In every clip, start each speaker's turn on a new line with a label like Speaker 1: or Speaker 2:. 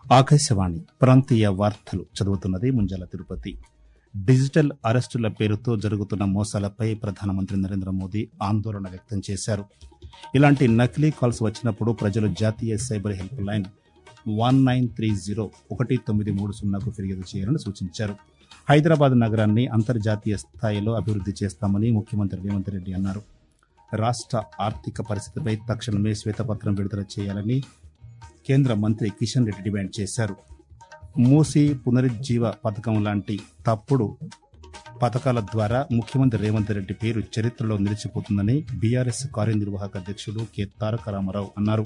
Speaker 1: ఆకాశవాణి ప్రాంతీయ వార్తలు చదువుతున్నది ముంజల తిరుపతి డిజిటల్ అరెస్టుల పేరుతో జరుగుతున్న మోసాలపై ప్రధానమంత్రి నరేంద్ర మోదీ ఆందోళన వ్యక్తం చేశారు ఇలాంటి నకిలీ కాల్స్ వచ్చినప్పుడు ప్రజలు జాతీయ cyber helpline one nine three zero ఒకటి తొమ్మిది మూడు సున్నాకు ఫిర్యాదు చేయాలని సూచించారు హైదరాబాద్ నగరాన్ని అంతర్జాతీయ స్థాయిలో అభివృద్ధి చేస్తామని ముఖ్యమంత్రి రేవంత్ రెడ్డి అన్నారు రాష్ట్ర ఆర్థిక పరిస్థితిపై తక్షణమే శ్వేతపత్రం విడుదల చేయాలని కేంద్ర మంత్రి కిషన్ రెడ్డి డిమాండ్ చేశారు మూసి పునరుజ్జీవ పథకం లాంటి తప్పుడు పథకాల ద్వారా ముఖ్యమంత్రి రేవంత్ రెడ్డి పేరు చరిత్రలో నిలిచిపోతుందని బీఆర్ఎస్ కార్యనిర్వాహక అధ్యక్షుడు కె తారక రామారావు అన్నారు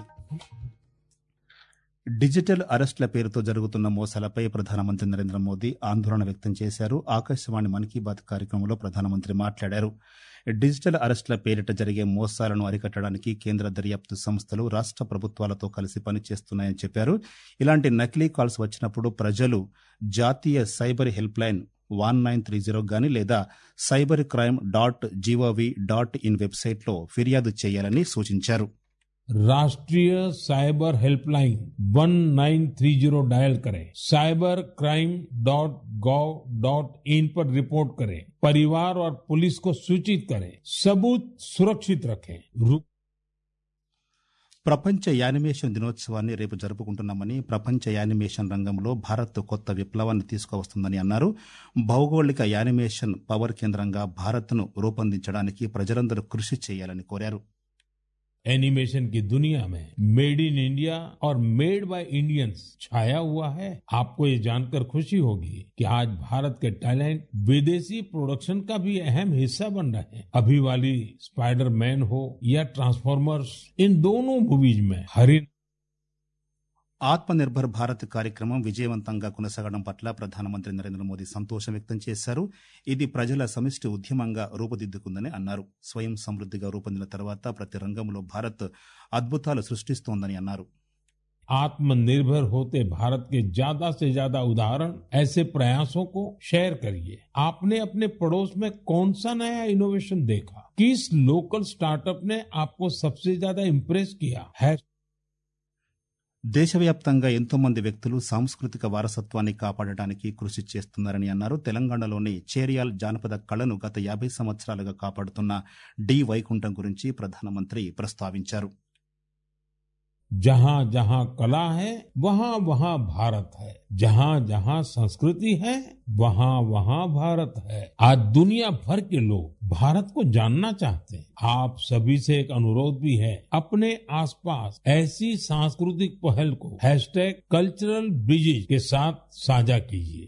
Speaker 1: డిజిటల్ అరెస్టుల పేరుతో జరుగుతున్న మోసాలపై ప్రధానమంత్రి నరేంద్ర మోదీ ఆందోళన వ్యక్తం చేశారు ఆకాశవాణి మన్ కీ బాత్ కార్యక్రమంలో ప్రధానమంత్రి మాట్లాడారు డిజిటల్ అరెస్టుల పేరిట జరిగే మోసాలను అరికట్టడానికి కేంద్ర దర్యాప్తు సంస్థలు రాష్ట్ర ప్రభుత్వాలతో కలిసి పనిచేస్తున్నాయని చెప్పారు ఇలాంటి నకిలీ కాల్స్ వచ్చినప్పుడు ప్రజలు జాతీయ cyber helpline one nine three zero గాని లేదా cyber crime dot gov dot in వెబ్సైట్లో ఫిర్యాదు చేయాలని సూచించారు
Speaker 2: राष्ट्रीय साइबर हेल्पलाइन 1930 डायल करें cyber crime dot gov dot in पर रिपोर्ट करें परिवार और पुलिस को सूचित करें सबूत सुरक्षित रखें रू-
Speaker 1: ప్రపంచ యానిమేషన్ దినోత్సవాన్ని రేపు జరుపుకుంటున్నామని ప్రపంచ యానిమేషన్ రంగంలో భారత్ కొత్త విప్లవాన్ని తీసుకువస్తుందని అన్నారు భౌగోళిక యానిమేషన్ పవర్ కేంద్రంగా భారత్ను రూపొందించడానికి ప్రజలందరూ కృషి చేయాలని కోరారు
Speaker 2: एनिमेशन की दुनिया में मेड इन इंडिया और मेड बाय इंडियंस छाया हुआ है आपको ये जानकर खुशी होगी कि आज भारत के टैलेंट विदेशी प्रोडक्शन का भी अहम हिस्सा बन रहे हैं अभी वाली स्पाइडर मैन हो या ट्रांसफॉर्मर्स इन दोनों मूवीज में हरिन
Speaker 1: ఆత్మనిర్భర్ భారత్ కార్యక్రమం విజయవంతంగా కొనసాగడం పట్ల ప్రధానమంత్రి నరేంద్ర మోదీ సంతోషం వ్యక్తం చేశారు ఇది ప్రజల సమిష్టి ఉద్యమంగా రూపుదిద్దుకుందని అన్నారు స్వయం సమృద్ధిగా రూపొందిన తర్వాత ప్రతి రంగంలో భారత్ అద్భుతాలు సృష్టిస్తోందని అన్నారు
Speaker 2: आत्मनिर्भर होते भारत के ज्यादा से ज्यादा उदाहरण ऐसे प्रयासों को शेयर करिए आपने अपने पड़ोस में कौन सा नया इनोवेशन देखा किस लोकल स्टार्टअप ने आपको सबसे ज्यादा इम्प्रेस किया है
Speaker 1: దేశవ్యాప్తంగా ఎంతో మంది వ్యక్తులు సాంస్కృతిక వారసత్వాన్ని కాపాడటానికి కృషి చేస్తున్నారని అన్నారు తెలంగాణలోని చేరియాల్ జానపద కళను గత యాభై సంవత్సరాలుగా కాపాడుతున్న డి వైకుంఠం గురించి ప్రధానమంత్రి ప్రస్తావించారు
Speaker 2: जहां जहां कला है वहां वहां भारत है जहां जहां संस्कृति है वहां वहां भारत है आज दुनिया भर के लोग भारत को जानना चाहते हैं आप सभी से एक अनुरोध भी है अपने आसपास ऐसी सांस्कृतिक पहल को हैशटैग कल्चरल ब्रिजेज के साथ साझा कीजिए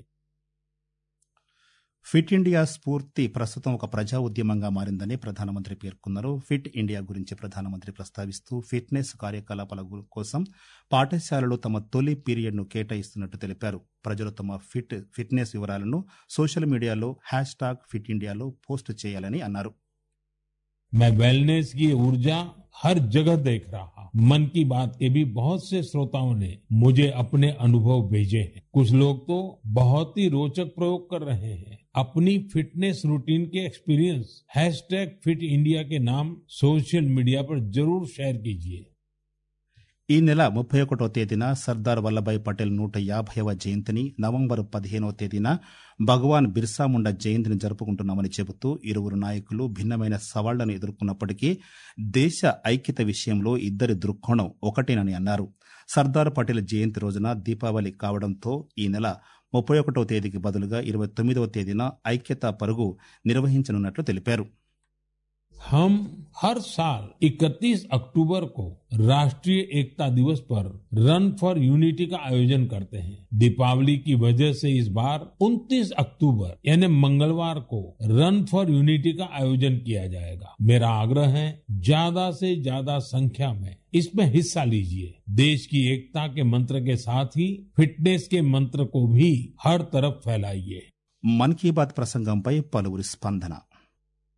Speaker 1: ఫిట్ ఇండియా స్ఫూర్తి ప్రస్తుతం ఒక ప్రజా ఉద్యమంగా మారిందని ప్రధానమంత్రి పేర్కొన్నారు ఫిట్ ఇండియా గురించి ప్రధానమంత్రి ప్రస్తావిస్తూ ఫిట్నెస్ కార్యకలాపాల గు- కోసం పాఠశాలలు తమ తొలి పీరియడ్ను కేటాయిస్తున్నట్టు తెలిపారు ప్రజలు తమ ఫిట్ ఫిట్నెస్ వివరాలను సోషల్ మీడియాలో హ్యాష్ ట్యాగ్ ఫిట్ ఇండియాలో పోస్ట్ చేయాలని అన్నారు
Speaker 2: मैं वेलनेस की ऊर्जा हर जगह देख रहा हूं। मन की बात के भी बहुत से श्रोताओं ने मुझे अपने अनुभव भेजे हैं कुछ लोग तो बहुत ही रोचक प्रयोग कर रहे हैं अपनी फिटनेस रूटीन के एक्सपीरियंस हैशटैग फिट इंडिया के नाम सोशल मीडिया पर जरूर शेयर कीजिए
Speaker 1: ఈ నెల ముప్పై ఒకటో తేదీన సర్దార్ వల్లభాయ్ పటేల్ నూట యాభైవ జయంతిని నవంబర్ పదిహేనవ తేదీన భగవాన్ బిర్సా ముండా జయంతిని జరుపుకుంటున్నామని చెబుతూ ఇరువురు నాయకులు భిన్నమైన సవాళ్లను ఎదుర్కొన్నప్పటికీ దేశ ఐక్యత విషయంలో ఇద్దరి దృక్కోణం ఒకటేనని అన్నారు సర్దార్ పటేల్ జయంతి రోజున దీపావళి కావడంతో ఈ నెల ముప్పై ఒకటో తేదీకి బదులుగా ఇరవై తొమ్మిదవ తేదీన ఐక్యతా పరుగు నిర్వహించనున్నట్లు తెలిపారు
Speaker 2: हम हर साल 31 अक्टूबर को राष्ट्रीय एकता दिवस पर रन फॉर यूनिटी का आयोजन करते हैं दीपावली की वजह से इस बार 29 अक्टूबर यानी मंगलवार को रन फॉर यूनिटी का आयोजन किया जाएगा मेरा आग्रह है ज्यादा से ज्यादा संख्या में इसमें हिस्सा लीजिए देश की एकता के मंत्र के साथ ही फिटनेस के मंत्र को भी हर तरफ फैलाइए
Speaker 1: మన్ కీ బాత్ ప్రసంగంపై పలువురి స్పందన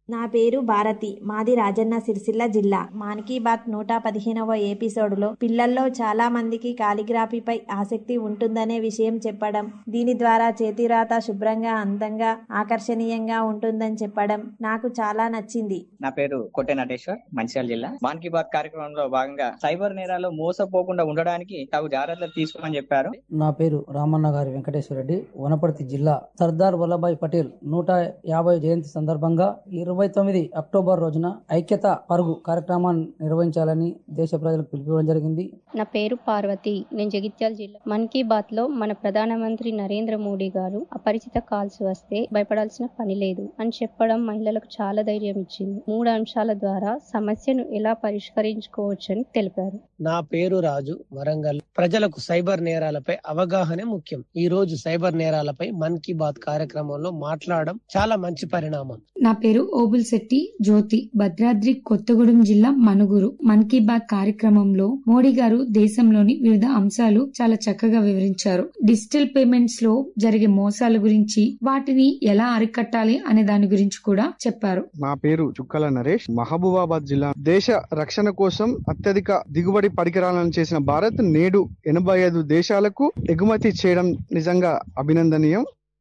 Speaker 3: నా పేరు భారతి మాది రాజన్న సిరిసిల్ల జిల్లా మాన్ కీ బాత్ నూట పదిహేనవ ఎపిసోడ్లో పిల్లల్లో చాలా మందికి కాలిగ్రఫీపై ఆసక్తి ఉంటుందనే విషయం చెప్పడం దీని ద్వారా చేతిరాత శుభ్రంగా అందంగా ఆకర్షణీయంగా ఉంటుందని చెప్పడం నాకు చాలా నచ్చింది
Speaker 4: నా పేరు కొట్టె నటేశ్వర్ మంచిర్యాల జిల్లా మాన్ కీ బాత్ కార్యక్రమంలో భాగంగా సైబర్ నేరాలు మోసపోకుండా ఉండడానికి తగు జాగ్రత్తలు తీసుకోమని చెప్పారు
Speaker 5: నా పేరు రామన్న గారి వెంకటేశ్వర రెడ్డి వనపర్తి జిల్లా సర్దార్ వల్లభాయ్ పటేల్ నూట యాభై జయంతి సందర్భంగా ఇరవై తొమ్మిది అక్టోబర్ రోజున ఐక్యత పరుగు కార్యక్రమాన్ని నిర్వహించాలని దేశ ప్రజలకు పిలుపుకోవడం జరిగింది
Speaker 6: నా పేరు పార్వతి నేను జగిత్యాల జిల్లా మన్ కీ బాత్ లో మన ప్రధానమంత్రి నరేంద్ర మోడీ గారు అపరిచిత కాల్స్ వస్తే భయపడాల్సిన పని లేదు అని చెప్పడం మహిళలకు చాలా ధైర్యం ఇచ్చింది మూడు అంశాల ద్వారా సమస్యను ఎలా పరిష్కరించుకోవచ్చని తెలిపారు
Speaker 7: నా పేరు రాజు వరంగల్ ప్రజలకు సైబర్ నేరాలపై అవగాహన ముఖ్యం ఈ రోజు సైబర్ నేరాలపై మన్ కీ బాత్ కార్యక్రమంలో మాట్లాడడం చాలా మంచి పరిణామం
Speaker 8: నా పేరు ఓబుల్ శెట్టి జ్యోతి భద్రాద్రి కొత్తగూడెం జిల్లా మనుగురు మన్ కీ బాత్ కార్యక్రమంలో మోడీ గారు దేశంలోని వివిధ అంశాలు చాలా చక్కగా వివరించారు డిజిటల్ పేమెంట్స్ లో జరిగే మోసాల గురించి వాటిని ఎలా అరికట్టాలి అనే దాని గురించి కూడా చెప్పారు
Speaker 9: నా పేరు చుక్కల నరేష్ మహబూబాబాద్ జిల్లా దేశ రక్షణ కోసం అత్యధిక దిగుబడి పరికరాలను చేసిన భారత్ నేడు ఎనభై ఐదు దేశాలకు ఎగుమతి చేయడం నిజంగా అభినందనీయం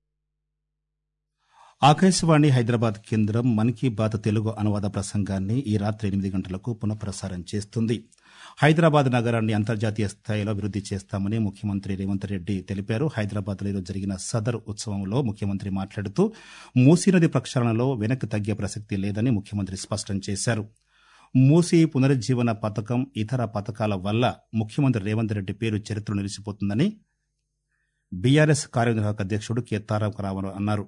Speaker 1: ఆకాశవాణి హైదరాబాద్ కేంద్రం మన్ కీ బాత్ తెలుగు అనువాద ప్రసంగాన్ని ఈ రాత్రి ఎనిమిది గంటలకు పునఃప్రసారం చేస్తుంది హైదరాబాద్ నగరాన్ని అంతర్జాతీయ స్థాయిలో అభివృద్ది చేస్తామని ముఖ్యమంత్రి రేవంత్ రెడ్డి తెలిపారు హైదరాబాద్ లో ఈరోజు జరిగిన సదర్ ఉత్సవంలో ముఖ్యమంత్రి మాట్లాడుతూ మూసీ నది ప్రక్షాళనలో వెనక్కి తగ్గే ప్రసక్తి లేదని ముఖ్యమంత్రి స్పష్టం చేశారు మూసీ పునరుజ్జీవన పథకం ఇతర పథకాల వల్ల ముఖ్యమంత్రి రేవంత్ రెడ్డి పేరు చరిత్రలో నిలిచిపోతుందని బీఆర్ఎస్ కార్యనిర్వాహక అధ్యక్షుడు కె తారక రామారావు అన్నారు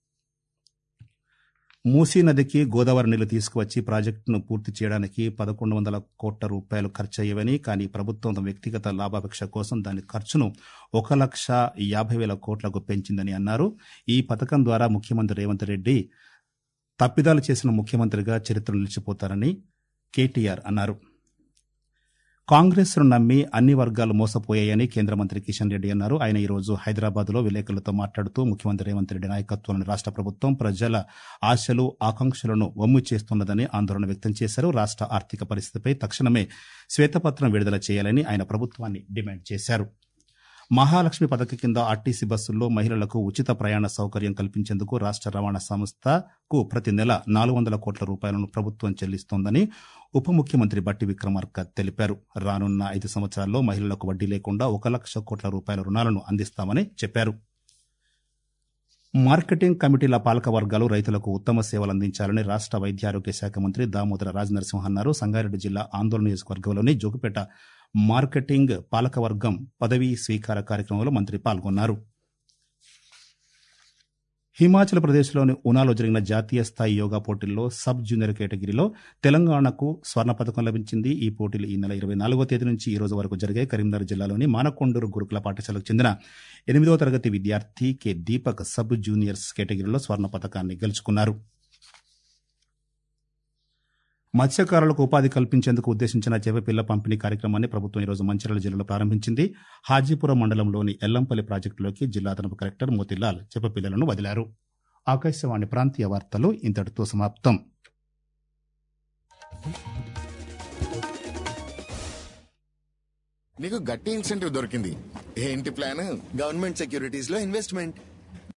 Speaker 1: మూసీ నదికి గోదావరి నీళ్లు తీసుకువచ్చి ప్రాజెక్టును పూర్తి చేయడానికి పదకొండు వందల కోట్ల రూపాయలు ఖర్చయ్యేవని కానీ ప్రభుత్వం తమ వ్యక్తిగత లాభాపేక్ష కోసం దాని ఖర్చును ఒక లక్ష యాభై వేల కోట్లకు పెంచిందని అన్నారు ఈ పథకం ద్వారా ముఖ్యమంత్రి రేవంత్ రెడ్డి తప్పిదాలు చేసిన ముఖ్యమంత్రిగా చరిత్ర నిలిచిపోతారని కేటీఆర్ అన్నారు కాంగ్రెస్ ను నమ్మి అన్ని వర్గాలు మోసపోయాయని కేంద్ర మంత్రి కిషన్ రెడ్డి అన్నారు ఆయన ఈ రోజు హైదరాబాద్ లో విలేకరులతో మాట్లాడుతూ ముఖ్యమంత్రి రేవంత్ రెడ్డి నాయకత్వంలోని రాష్ట ప్రభుత్వం ప్రజల ఆశలు ఆకాంక్షలను వమ్ము చేస్తున్నదని ఆందోళన వ్యక్తం చేశారు రాష్ట ఆర్థిక పరిస్థితిపై తక్షణమే శ్వేతపత్రం విడుదల చేయాలని ఆయన ప్రభుత్వాన్ని డిమాండ్ చేశారు మహాలక్ష్మి పథకం కింద ఆర్టీసీ బస్సుల్లో మహిళలకు ఉచిత ప్రయాణ సౌకర్యం కల్పించేందుకు రాష్ట రవాణా సంస్థకు ప్రతి నెల నాలుగు వందల కోట్ల రూపాయలను ప్రభుత్వం చెల్లిస్తోందని ఉప ముఖ్యమంత్రి బట్టి విక్రమార్క తెలిపారు రానున్న ఐదు సంవత్సరాల్లో మహిళలకు వడ్డీ లేకుండా ఒక లక్ష కోట్ల రూపాయల రుణాలను అందిస్తామని చెప్పారు మార్కెటింగ్ కమిటీల పాలక వర్గాలు రైతులకు ఉత్తమ సేవలు అందించాలని రాష్ట వైద్యారోగ్య శాఖ మంత్రి దామోదర రాజనరసింహ అన్నారు సంగారెడ్డి జిల్లా ఆందోళన నియోజకవర్గంలోని జోగుపేట మార్కెటింగ్ పాలకవర్గం పదవీ స్వీకార కార్యక్రమంలో మంత్రి పాల్గొన్నారు హిమాచల్ ప్రదేశ్లోని ఉనాలో జరిగిన జాతీయ స్థాయి యోగా పోటీల్లో సబ్ జూనియర్ కేటగిరీలో తెలంగాణకు స్వర్ణ పథకం లభించింది ఈ పోటీలు ఈ నెల ఇరవై నాలుగో తేదీ నుంచి ఈ రోజు వరకు జరిగాయి కరీంనగర్ జిల్లాలోని మానకొండూరు గురుకుల పాఠశాలకు చెందిన ఎనిమిదవ తరగతి విద్యార్థి కె దీపక్ సబ్ జూనియర్స్ కేటగిరీలో స్వర్ణ పథకాన్ని గెలుచుకున్నారు మత్స్యకారులకు ఉపాధి కల్పించేందుకు ఉద్దేశించిన చేపపిల్ల పంపిణీ కార్యక్రమాన్ని ప్రభుత్వం ఈరోజు మంచిర్యాల జిల్లాలో ప్రారంభించింది హాజీపురం మండలంలోని ఎల్లంపల్లి ప్రాజెక్టులోకి జిల్లా అదనపు కలెక్టర్ మోతిలాల్ చేపపిల్లలను వదిలారు ఆకాశవాణి ప్రాంతీయ వార్తలు ఇంతటితో సమాప్తం
Speaker 10: నీకు గట్టి ఇన్సెంటివ్ దొరికింది ఏంటి ప్లాన్
Speaker 11: గవర్నమెంట్ సెక్యూరిటీస్ లో ఇన్వెస్ట్మెంట్